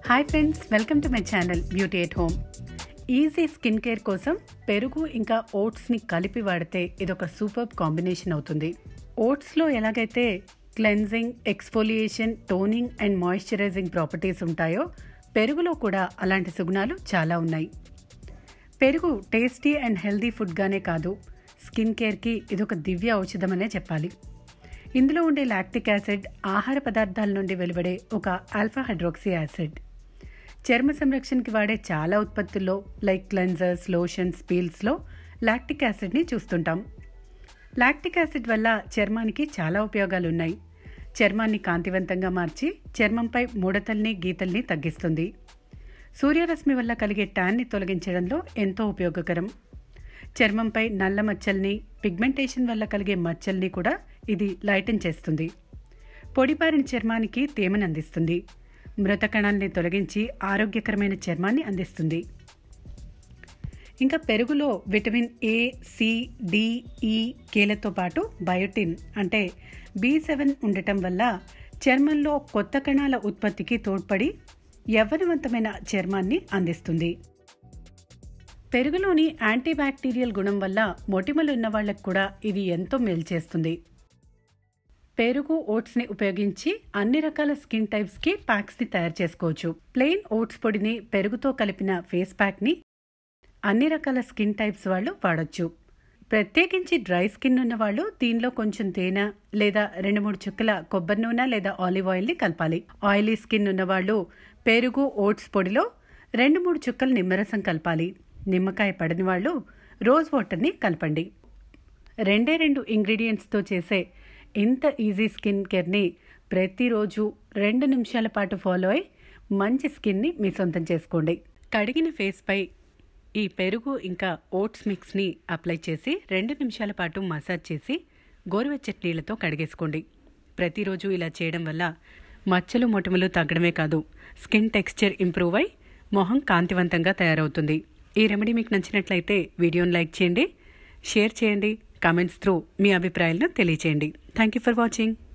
hi friends welcome to my channel beauty at home easy skin care కోసం పెరుగు ఇంకా ఓట్స్ని కలిపి వాడితే ఇదొక సూపర్ కాంబినేషన్ అవుతుంది ఓట్స్లో ఎలాగైతే cleansing exfoliation toning and moisturising properties ఉంటాయో పెరుగులో కూడా అలాంటి సుగుణాలు చాలా ఉన్నాయి పెరుగు టేస్టీ అండ్ హెల్దీ ఫుడ్గానే కాదు స్కిన్ కేర్కి ఇదొక దివ్య ఔషధమనే చెప్పాలి ఇందులో ఉండే లాక్టిక్ యాసిడ్ ఆహార పదార్థాల నుండి వెలువడే ఒక ఆల్ఫా హైడ్రోక్సీ యాసిడ్ చర్మ సంరక్షణకి వాడే చాలా ఉత్పత్తుల్లో లైక్ క్లెన్జర్స్ లోషన్స్ పీల్స్లో లాక్టిక్ యాసిడ్ని చూస్తుంటాం లాక్టిక్ యాసిడ్ వల్ల చర్మానికి చాలా ఉపయోగాలు ఉన్నాయి చర్మాన్ని కాంతివంతంగా మార్చి చర్మంపై ముడతల్ని గీతల్ని తగ్గిస్తుంది సూర్యరశ్మి వల్ల కలిగే ట్యాన్ని తొలగించడంలో ఎంతో ఉపయోగకరం చర్మంపై నల్ల మచ్చల్ని పిగ్మెంటేషన్ వల్ల కలిగే మచ్చల్ని కూడా ఇది లైటన్ చేస్తుంది పొడిబారిన చర్మానికి తేమని అందిస్తుంది మృత కణాల్ని తొలగించి ఆరోగ్యకరమైన చర్మాన్ని అందిస్తుంది ఇంకా పెరుగులో విటమిన్ ఏ సి డి ఈ కేలతో పాటు బయోటిన్ అంటే బి సెవెన్ ఉండటం వల్ల చర్మంలో కొత్త కణాల ఉత్పత్తికి తోడ్పడి యవ్వనవంతమైన చర్మాన్ని అందిస్తుంది పెరుగులోని యాంటీబ్యాక్టీరియల్ గుణం వల్ల మొటిమలు ఉన్న వాళ్ళకు కూడా ఇది ఎంతో మేలు చేస్తుంది పెరుగు ఓట్స్ని ఉపయోగించి అన్ని రకాల స్కిన్ టైప్స్కి ప్యాక్స్ని తయారు చేసుకోవచ్చు ప్లెయిన్ ఓట్స్ పొడిని పెరుగుతో కలిపిన ఫేస్ ప్యాక్ని అన్ని రకాల స్కిన్ టైప్స్ వాళ్ళు వాడచ్చు ప్రత్యేకించి డ్రై స్కిన్ ఉన్న వాళ్ళు దీనిలో కొంచెం తేనె లేదా రెండు మూడు చుక్కల కొబ్బరి నూనె లేదా ఆలివ్ ఆయిల్ని కలపాలి ఆయిలీ స్కిన్ ఉన్న వాళ్ళు పెరుగు ఓట్స్ పొడిలో రెండు మూడు చుక్కల నిమ్మరసం కలపాలి నిమ్మకాయ పడని వాళ్ళు రోజ్ వాటర్ని కలపండి రెండే రెండు ఇంగ్రీడియంట్స్తో చేసే ఇంత ఈజీ స్కిన్ కేర్ని ప్రతిరోజు రెండు నిమిషాల పాటు ఫాలో అయి మంచి స్కిన్ని మీ సొంతం చేసుకోండి కడిగిన ఫేస్పై ఈ పెరుగు ఇంకా ఓట్స్ మిక్స్ని అప్లై చేసి రెండు నిమిషాల పాటు మసాజ్ చేసి గోరువెచ్చటి నీళ్లతో కడిగేసుకోండి ప్రతిరోజు ఇలా చేయడం వల్ల మచ్చలు మొటిమలు తగ్గడమే కాదు స్కిన్ టెక్స్చర్ ఇంప్రూవ్ అయి మొహం కాంతివంతంగా తయారవుతుంది ఈ రెమెడీ మీకు నచ్చినట్లయితే వీడియోని లైక్ చేయండి షేర్ చేయండి కామెంట్స్ త్రూ మీ అభిప్రాయాలను తెలియచేయండి థ్యాంక్ యూ ఫర్ వాచింగ్